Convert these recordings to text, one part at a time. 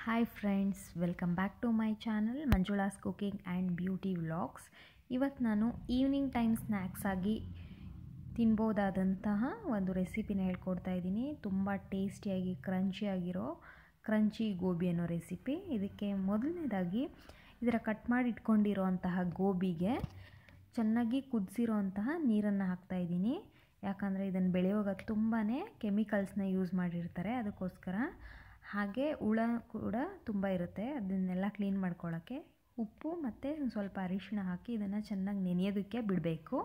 hi friends welcome back to my channel Manjula's cooking and beauty vlogs ಇವತ್ತು ನಾನು evening time snacks ಆಗಿ ತಿನ್ಬೋದಾದಂತಹ ಒಂದು ರೆಸಿಪಿನ ಹೇಳ್ಕೊಡ್ತಾ ಇದ್ದೀನಿ ತುಂಬ ಟೇಸ್ಟಿಯಾಗಿ ಕ್ರಂಚಿಯಾಗಿರೋ ಕ್ರಂಚಿ ಗೋಬಿ ಅನ್ನೋ ರೆಸಿಪಿ ಇದಕ್ಕೆ ಮೊದಲನೇದಾಗಿ ಇದರ ಕಟ್ ಮಾಡಿ ಇಟ್ಕೊಂಡಿರೋಂತಹ ಗೋಬಿಗೆ ಚೆನ್ನಾಗಿ ಕುದಿಸಿರೋ ಅಂತಹ ನೀರನ್ನು ಹಾಕ್ತಾಯಿದ್ದೀನಿ ಯಾಕಂದರೆ ಇದನ್ನು ಬೆಳೆಯುವಾಗ ತುಂಬಾ ಕೆಮಿಕಲ್ಸ್ನ ಯೂಸ್ ಮಾಡಿರ್ತಾರೆ ಅದಕ್ಕೋಸ್ಕರ ಹಾಗೆ ಹುಳ ಕೂಡ ತುಂಬ ಇರುತ್ತೆ ಅದನ್ನೆಲ್ಲ ಕ್ಲೀನ್ ಮಾಡ್ಕೊಳ್ಳೋಕ್ಕೆ ಉಪ್ಪು ಮತ್ತು ಸ್ವಲ್ಪ ಅರಿಶಿಣ ಹಾಕಿ ಇದನ್ನು ಚೆನ್ನಾಗಿ ನೆನೆಯೋದಕ್ಕೆ ಬಿಡಬೇಕು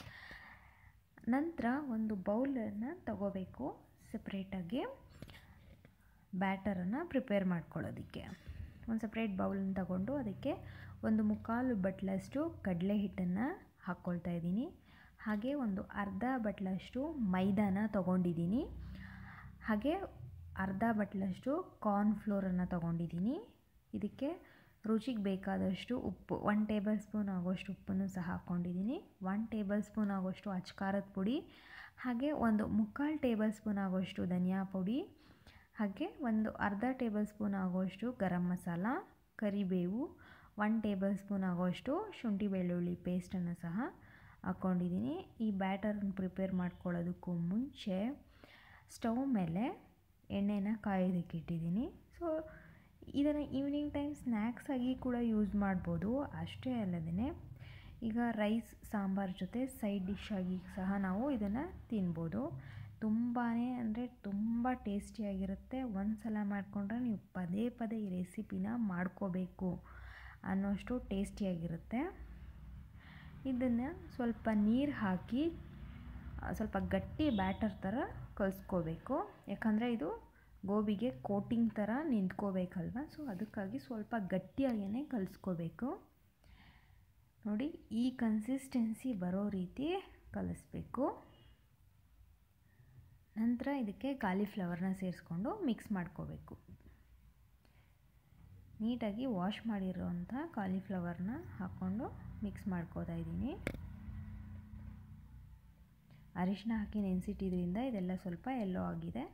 ನಂತರ ಒಂದು ಬೌಲನ್ನು ತಗೋಬೇಕು ಸಪ್ರೇಟಾಗಿ ಬ್ಯಾಟರನ್ನು ಪ್ರಿಪೇರ್ ಮಾಡ್ಕೊಳ್ಳೋದಕ್ಕೆ ಒಂದು ಸಪ್ರೇಟ್ ಬೌಲನ್ನು ತಗೊಂಡು ಅದಕ್ಕೆ ಒಂದು ಮುಕ್ಕಾಲು ಬಟ್ಲಷ್ಟು ಕಡಲೆ ಹಿಟ್ಟನ್ನು ಹಾಕ್ಕೊಳ್ತಾ ಇದ್ದೀನಿ ಹಾಗೆ ಒಂದು ಅರ್ಧ ಬಟ್ಲಷ್ಟು ಮೈದಾನ ತೊಗೊಂಡಿದ್ದೀನಿ ಹಾಗೆ ಅರ್ಧ ಬಟ್ಲಷ್ಟು ಕಾರ್ನ್ಫ್ಲೋರನ್ನು ತೊಗೊಂಡಿದ್ದೀನಿ ಇದಕ್ಕೆ ರುಚಿಗೆ ಬೇಕಾದಷ್ಟು ಉಪ್ಪು ಒನ್ ಟೇಬಲ್ ಸ್ಪೂನ್ ಆಗೋಷ್ಟು ಉಪ್ಪನ್ನು ಸಹ ಹಾಕ್ಕೊಂಡಿದ್ದೀನಿ ಒನ್ ಟೇಬಲ್ ಸ್ಪೂನ್ ಆಗೋಷ್ಟು ಅಚ್ಕಾರದ ಪುಡಿ ಹಾಗೆ ಒಂದು ಮುಕ್ಕಾಲು ಟೇಬಲ್ ಸ್ಪೂನ್ ಆಗೋಷ್ಟು ಧನಿಯಾ ಪುಡಿ ಹಾಗೆ ಒಂದು ಅರ್ಧ ಟೇಬಲ್ ಸ್ಪೂನ್ ಆಗೋಷ್ಟು ಗರಂ ಮಸಾಲ ಕರಿಬೇವು ಒನ್ ಟೇಬಲ್ ಸ್ಪೂನ್ ಆಗೋಷ್ಟು ಶುಂಠಿ ಬೆಳ್ಳುಳ್ಳಿ ಪೇಸ್ಟನ್ನು ಸಹ ಹಾಕ್ಕೊಂಡಿದ್ದೀನಿ ಈ ಬ್ಯಾಟರನ್ನು ಪ್ರಿಪೇರ್ ಮಾಡ್ಕೊಳ್ಳೋದಕ್ಕೂ ಮುಂಚೆ ಸ್ಟವ್ ಮೇಲೆ ಎಣ್ಣೆನ ಕಾಯೋದಕ್ಕೆ ಇಟ್ಟಿದ್ದೀನಿ ಸೊ ಇದನ್ನು ಈವ್ನಿಂಗ್ ಟೈಮ್ ಸ್ನ್ಯಾಕ್ಸ್ ಆಗಿ ಕೂಡ ಯೂಸ್ ಮಾಡ್ಬೋದು ಅಷ್ಟೇ ಅಲ್ಲದೇ ಈಗ ರೈಸ್ ಸಾಂಬಾರ್ ಜೊತೆ ಸೈಡ್ ಡಿಶ್ ಆಗಿ ಸಹ ನಾವು ಇದನ್ನು ತಿನ್ಬೋದು ತುಂಬಾ ಅಂದರೆ ತುಂಬ ಟೇಸ್ಟಿಯಾಗಿರುತ್ತೆ ಒಂದು ಸಲ ಮಾಡಿಕೊಂಡ್ರೆ ನೀವು ಪದೇ ಪದೇ ಈ ರೆಸಿಪಿನ ಮಾಡ್ಕೋಬೇಕು ಅನ್ನೋಷ್ಟು ಟೇಸ್ಟಿಯಾಗಿರುತ್ತೆ ಇದನ್ನು ಸ್ವಲ್ಪ ನೀರು ಹಾಕಿ ಸ್ವಲ್ಪ ಗಟ್ಟಿ ಬ್ಯಾಟರ್ ಥರ ಕಲಿಸ್ಕೋಬೇಕು ಯಾಕಂದರೆ ಇದು ಗೋಬಿಗೆ ಕೋಟಿಂಗ್ ಥರ ನಿಂತ್ಕೋಬೇಕಲ್ವ ಸೊ ಅದಕ್ಕಾಗಿ ಸ್ವಲ್ಪ ಗಟ್ಟಿಯಾಗೇ ಕಲಿಸ್ಕೋಬೇಕು ನೋಡಿ ಈ ಕನ್ಸಿಸ್ಟೆನ್ಸಿ ಬರೋ ರೀತಿ ಕಲಿಸ್ಬೇಕು ನಂತರ ಇದಕ್ಕೆ ಕಾಲಿಫ್ಲವರ್ನ ಸೇರಿಸ್ಕೊಂಡು ಮಿಕ್ಸ್ ಮಾಡ್ಕೋಬೇಕು ನೀಟಾಗಿ ವಾಶ್ ಮಾಡಿರೋಂಥ ಕಾಲಿಫ್ಲವರ್ನ ಹಾಕ್ಕೊಂಡು ಮಿಕ್ಸ್ ಮಾಡ್ಕೋತಾ ಇದ್ದೀನಿ ಅರಿಶಿನ ಹಾಕಿ ನೆನೆಸಿಟ್ಟಿದ್ರಿಂದ ಇದೆಲ್ಲ ಸ್ವಲ್ಪ ಎಲ್ಲೋ ಆಗಿದೆ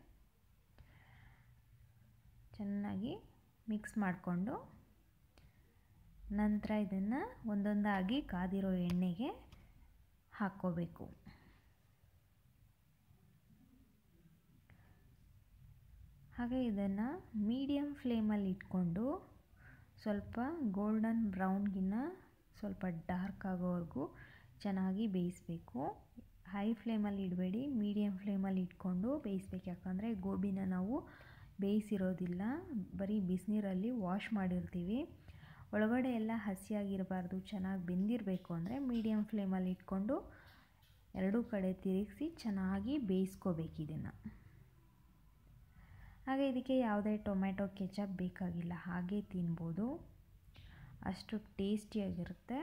ಚೆನ್ನಾಗಿ ಮಿಕ್ಸ್ ಮಾಡಿಕೊಂಡು ನಂತರ ಇದನ್ನು ಒಂದೊಂದಾಗಿ ಕಾದಿರೋ ಎಣ್ಣೆಗೆ ಹಾಕ್ಕೋಬೇಕು ಹಾಗೆ ಇದನ್ನು ಮೀಡಿಯಮ್ ಫ್ಲೇಮಲ್ಲಿ ಇಟ್ಕೊಂಡು ಸ್ವಲ್ಪ ಗೋಲ್ಡನ್ ಬ್ರೌನ್ಗಿನ್ನ ಸ್ವಲ್ಪ ಡಾರ್ಕ್ ಆಗೋವರೆಗೂ ಚೆನ್ನಾಗಿ ಬೇಯಿಸಬೇಕು ಹೈ ಫ್ಲೇಮಲ್ಲಿ ಇಡಬೇಡಿ ಮೀಡಿಯಮ್ ಫ್ಲೇಮಲ್ಲಿ ಇಟ್ಕೊಂಡು ಬೇಯಿಸ್ಬೇಕು ಯಾಕಂದರೆ ಗೋಬಿನ ನಾವು ಬೇಯಿಸಿರೋದಿಲ್ಲ ಬರೀ ಬಿಸಿನೀರಲ್ಲಿ ವಾಶ್ ಮಾಡಿರ್ತೀವಿ ಒಳಗಡೆ ಎಲ್ಲ ಹಸಿಯಾಗಿರಬಾರ್ದು ಚೆನ್ನಾಗಿ ಬೆಂದಿರಬೇಕು ಅಂದರೆ ಮೀಡಿಯಮ್ ಫ್ಲೇಮಲ್ಲಿ ಇಟ್ಕೊಂಡು ಎರಡೂ ಕಡೆ ತಿರುಗಿಸಿ ಚೆನ್ನಾಗಿ ಬೇಯಿಸ್ಕೋಬೇಕು ಇದನ್ನು ಹಾಗೆ ಇದಕ್ಕೆ ಯಾವುದೇ ಟೊಮೆಟೊ ಕೆಚಪ್ ಬೇಕಾಗಿಲ್ಲ ಹಾಗೆ ತಿನ್ಬೋದು ಅಷ್ಟು ಟೇಸ್ಟಿಯಾಗಿರುತ್ತೆ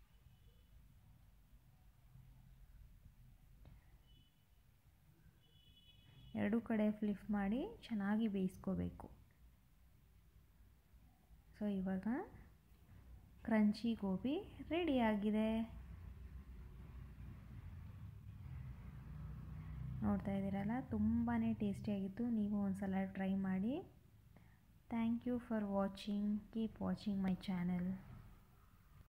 ಎರಡೂ ಕಡೆ ಫ್ಲಿಪ್ ಮಾಡಿ ಚೆನ್ನಾಗಿ ಬೇಯಿಸ್ಕೋಬೇಕು ಸೊ ಇವಾಗ ಕ್ರಂಚಿ ಗೋಬಿ ರೆಡಿಯಾಗಿದೆ ನೋಡ್ತಾ ಇದ್ದೀರಲ್ಲ ತುಂಬಾ ಟೇಸ್ಟಿಯಾಗಿತ್ತು ನೀವು ಒಂದು ಸಲ ಟ್ರೈ ಮಾಡಿ thank you for watching keep watching my channel